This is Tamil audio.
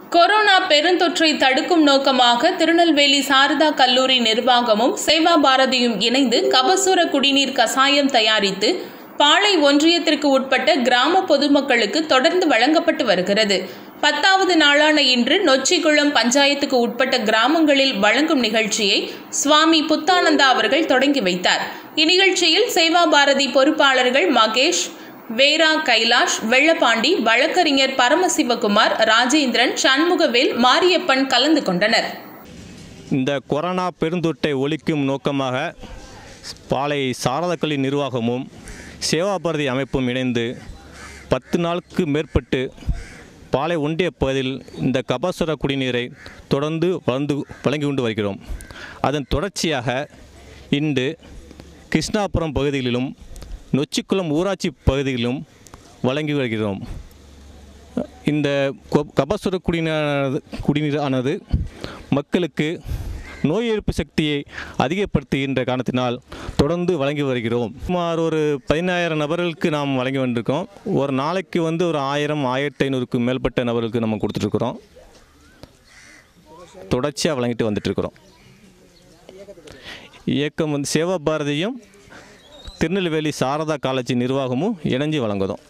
கொரோனா பெருந்தொற்றை தடுக்கும் நோக்கமாக திருநெல்வேலி சாரதா கல்லூரி நிர்வாகமும் சேவா பாரதியும் இணைந்து கபசுர குடிநீர் கசாயம் தயாரித்து பாளை ஒன்றியத்திற்கு உட்பட்ட கிராம பொதுமக்களுக்கு தொடர்ந்து வழங்கப்பட்டு வருகிறது பத்தாவது நாளான இன்று நொச்சிக்குளம் பஞ்சாயத்துக்கு உட்பட்ட கிராமங்களில் வழங்கும் நிகழ்ச்சியை சுவாமி புத்தானந்தா அவர்கள் தொடங்கி வைத்தார் இந்நிகழ்ச்சியில் சேவா பாரதி பொறுப்பாளர்கள் மகேஷ் வேரா கைலாஷ் வெள்ளப்பாண்டி வழக்கறிஞர் பரமசிவகுமார் ராஜேந்திரன் சண்முகவேல் மாரியப்பன் கலந்து கொண்டனர் இந்த கொரோனா பெருந்தொற்றை ஒழிக்கும் நோக்கமாக பாளை சாரதக்கல்வி நிர்வாகமும் சேவாபாரதி அமைப்பும் இணைந்து பத்து நாளுக்கு மேற்பட்டு பாளை ஒன்றிய பகுதியில் இந்த கபாசுர குடிநீரை தொடர்ந்து வளர்ந்து வழங்கி கொண்டு வருகிறோம் அதன் தொடர்ச்சியாக இன்று கிருஷ்ணாபுரம் பகுதிகளிலும் நொச்சிக்குளம் ஊராட்சி பகுதிகளிலும் வழங்கி வருகிறோம் இந்த கொ- கபசுர குடிநீரானது குடிநீரானது மக்களுக்கு நோய் எதிர்ப்பு சக்தியை அதிகப்படுத்துகின்ற காரணத்தினால் தொடர்ந்து வழங்கி வருகிறோம் சுமார் ஒரு பதினாயிரம் நபர்களுக்கு நாம் வழங்கி வந்திருக்கோம் ஒரு நாளைக்கு வந்து ஒரு ஆயிரம் ஆயிரத்தி ஐநூறுக்கு மேற்பட்ட நபர்களுக்கு நம்ம கொடுத்துட்ருக்குறோம் தொடர்ச்சியாக வழங்கிட்டு வந்துட்டுருக்குறோம் இயக்கம் வந்து சேவா பாரதியும் திருநெல்வேலி சாரதா காலேஜ் நிர்வாகமும் இணைஞ்சு வழங்குதோம்